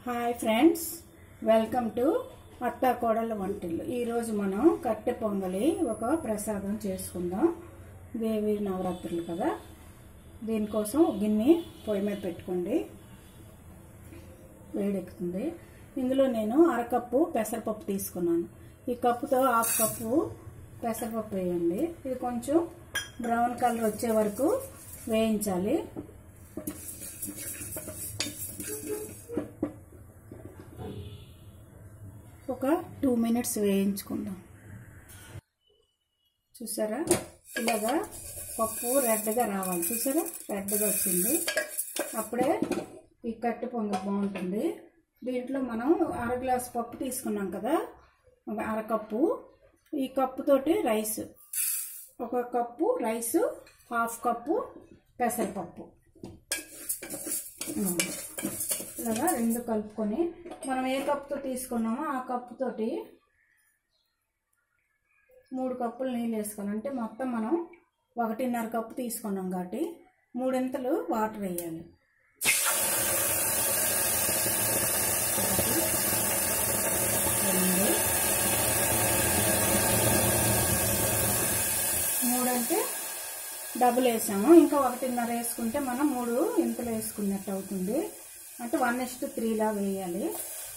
Hi friends welcome to అత్త కోడల వంటిల్లు ఈరోజు మనం కట్టె పొంగలి ఒక ప్రసాదం చేసుకుందాం దేవి నవరాత్రులు కదా దీనికోసం ఒక గిన్నె పొయ్యి మీద పెట్టుకోండి వేడెక్కుతుంది ఇందులో నేను అరకప్పు పెసరపప్పు తీసుకున్నాను ఈ కప్పుతో హాఫ్ కప్పు పెసరపప్పు వేయండి ఇది కొంచెం బ్రౌన్ కలర్ వచ్చే వరకు వేయించాలి ఒక టూ మినిట్స్ వేయించుకుందాం చూసారా ఇలాగా పప్పు రెడ్గా రావాలి చూసారా రెడ్గా వచ్చింది అప్పుడే ఈ కట్టు పొంగ బాగుంటుంది దీంట్లో మనం అర గ్లాస్ పప్పు తీసుకున్నాం కదా ఒక అరకప్పు ఈ కప్పుతోటి రైస్ ఒక కప్పు రైస్ హాఫ్ కప్పు పెసరపప్పు ఉమ్. ఇలాగా రెండు కలుపుకొని మనం ఏ కప్పుతో తీసుకున్నామో ఆ కప్పుతోటి మూడు కప్పులు నీళ్ళు వేసుకోవాలి అంటే మొత్తం మనం ఒకటిన్నర కప్పు తీసుకున్నాం కాబట్టి మూడింతలు వాటర్ వేయాలి ఒకటి, రెండు మూడంటే డబుల్ వేసాము ఇంకా ఒకటిన్నర వేసుకుంటే మనం మూడు ఇంతలు వేసుకున్నట్టు అవుతుంది అంటే వన్ ఇస్ట్ త్రీలా వేయాలి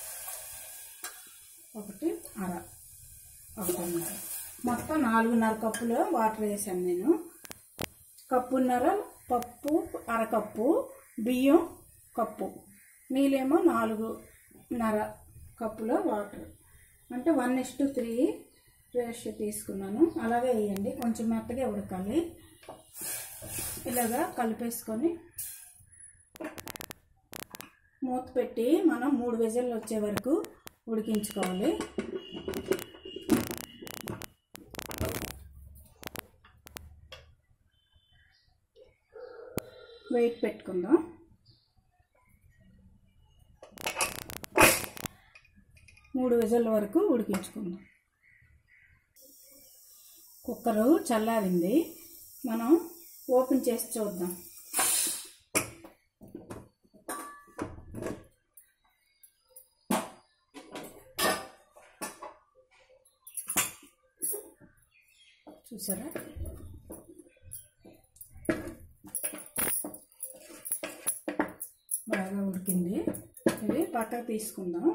ఒకటి అర ఒకటిన్నర మొత్తం నాలుగున్నర కప్పులు వాటర్ వేసాను నేను కప్పున్నర పప్పు అరకప్పు బియ్యం కప్పు నీళ్ళేమో నాలుగున్నర కప్పులో వాటర్ అంటే వన్ ఇస్ట్ త్రీ రేషియో తీసుకున్నాను అలాగే వేయండి కొంచెం మెత్తగా ఉడకాలి ఇలాగా కలిపేసుకొని మూత పెట్టి మనం మూడు విజల్లు వచ్చే వరకు ఉడికించుకోవాలి వెయిట్ పెట్టుకుందాం మూడు విజల్ వరకు ఉడికించుకుందాం కుక్కరు చల్లారింది మనం ఓపెన్ చేసి చూద్దాం చూసారా బాగా ఉడికింది ఇది పక్కకు తీసుకుందాం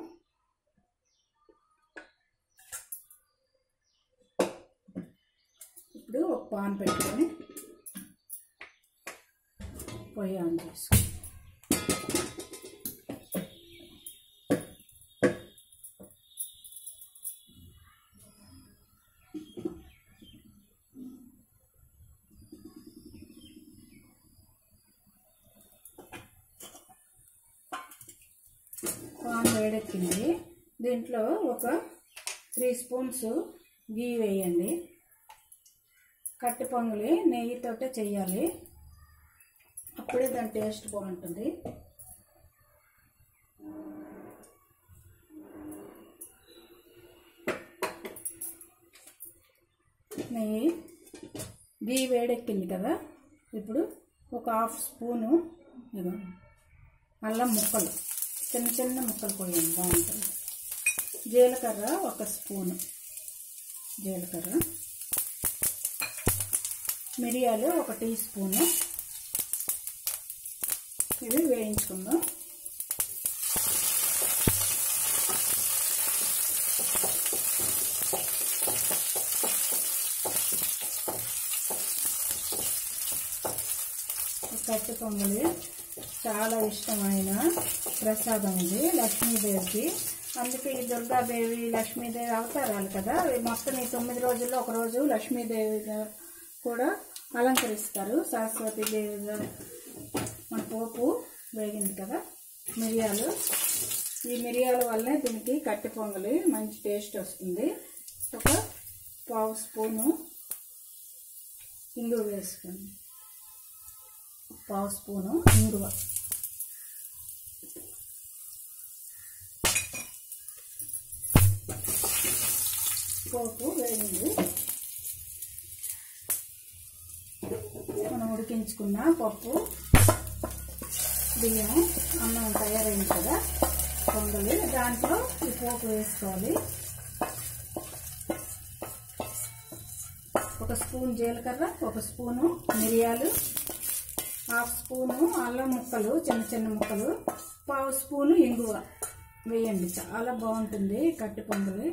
ఇప్పుడు ఒక పాన్ పెట్టుకొని పొయ్యి ఆన్ చేసుకో పాన్ వేడెక్కింది దీంట్లో ఒక త్రీ స్పూన్స్ గీ వేయండి కట్టె పొంగలి నెయ్యితోటే చెయ్యాలి అప్పుడే దాని టేస్ట్ బాగుంటుంది నెయ్యి గీ వేడెక్కింది కదా ఇప్పుడు ఒక హాఫ్ స్పూను ఇదిగో అల్లం ముక్కలు చిన్న చిన్న ముక్కలు పోయండి బాగుంటుంది జీలకర్ర ఒక స్పూను జీలకర్ర మిరియాలు ఒక టీ స్పూను ఇవి వేయించుకుందాం ఈ కట్టె పొంగలి చాలా ఇష్టమైన ప్రసాదం ఇది లక్ష్మీదేవికి అందుకే ఈ దుర్గాదేవి లక్ష్మీదేవి అవతారాలు కదా ఈ మొత్తం ఈ తొమ్మిది రోజుల్లో ఒక రోజు లక్ష్మీదేవిగా కూడా అలంకరిస్తారు సరస్వతి దేవిగా మన పోపు వేగింది కదా మిరియాలు ఈ మిరియాల వల్లనే దీనికి కట్టె పొంగలి మంచి టేస్ట్ వస్తుంది ఒక పావు స్పూను ఇంగువ వేసుకోండి పావు స్పూను ఇంగువ పోపు వేగింది మనం ఉడికించుకున్న పప్పు బియ్యం అన్నం తయారైంది కదా ఒక పొంగలి దాంట్లో ఈ పోపు వేసుకోవాలి ఒక స్పూన్ జీలకర్ర ఒక స్పూను మిరియాలు హాఫ్ స్పూను అల్లం ముక్కలు చిన్న చిన్న ముక్కలు పావు స్పూను ఇంగువ వేయండి చాలా బాగుంటుంది కట్టి పొంగలి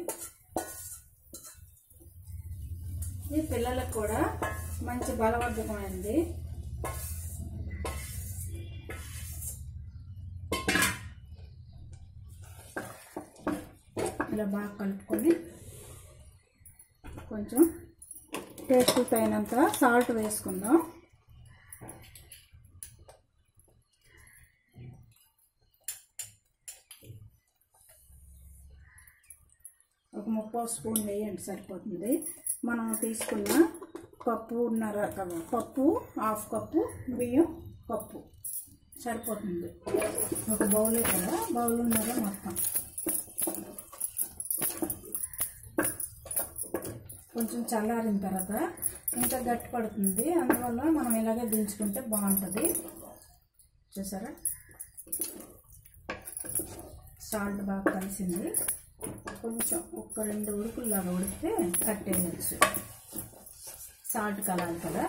ఇది పిల్లలకు కూడా మంచి బలవర్ధకమైనది ఇలా బాగా కలుపుకొని కొంచెం టేస్ట్ తగినంత సాల్ట్ వేసుకుందాం ఒక ముప్పై స్పూన్ వేయండి సరిపోతుంది మనం తీసుకున్న కప్పున్నర కప్పు హాఫ్ కప్పు బియ్యం కప్పు సరిపోతుంది ఒక బౌలే కదా బౌల్ ఉన్నదే మొత్తం కొంచెం చల్లారిన తర్వాత ఇంకా గట్టి పడుతుంది అందువల్ల మనం ఇలాగే దించుకుంటే బాగుంటుంది చూసారా సాల్ట్ బాగా కలిసింది కొంచెం ఒక రెండు ఉడుకుల్లాగా ఉడికితే కట్టేయచ్చు సాల్ట్ కలాలి కదా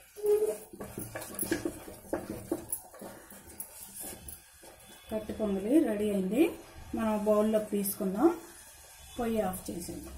కట్టి పొంగలి రెడీ అయింది మనం బౌల్లోకి తీసుకుందాం పొయ్యి ఆఫ్ చేసింది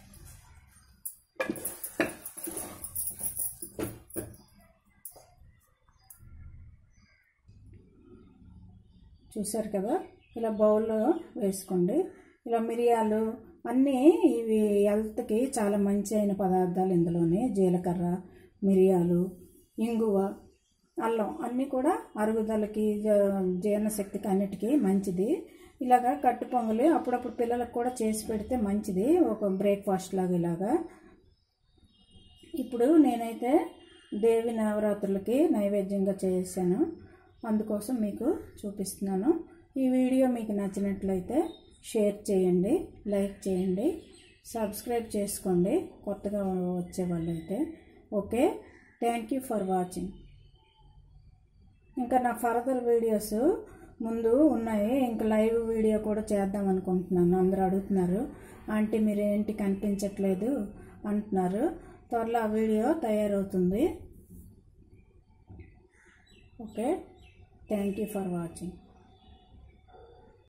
చూసారు కదా ఇలా బౌల్లో వేసుకోండి ఇలా మిరియాలు అన్నీ ఇవి హెల్త్కి చాలా మంచి అయిన పదార్థాలు ఇందులోనే జీలకర్ర మిరియాలు ఇంగువ అల్లం అన్నీ కూడా అరుగుదలకి జ- జీర్ణశక్తికి అన్నిటికీ మంచిది ఇలాగా కట్టు పొంగలి అప్పుడప్పుడు పిల్లలకు కూడా చేసి పెడితే మంచిది ఒక బ్రేక్ఫాస్ట్ లాగా ఇలాగా ఇప్పుడు నేనైతే దేవి నవరాత్రులకి నైవేద్యంగా చేశాను అందుకోసం మీకు చూపిస్తున్నాను ఈ వీడియో మీకు నచ్చినట్లయితే షేర్ చేయండి లైక్ చేయండి సబ్స్క్రైబ్ చేసుకోండి కొత్తగా వచ్చే వాళ్ళైతే okay thank you for watching ఇంకా నా ఫర్దర్ వీడియోస్ ముందు ఉన్నాయి ఇంకా లైవ్ వీడియో కూడా చేద్దాం అనుకుంటున్నాను అందరూ అడుగుతున్నారు ఆంటీ మీరు ఏంటి కనిపించట్లేదు అంటున్నారు త్వరలో ఆ వీడియో తయారవుతుంది okay thank you for watching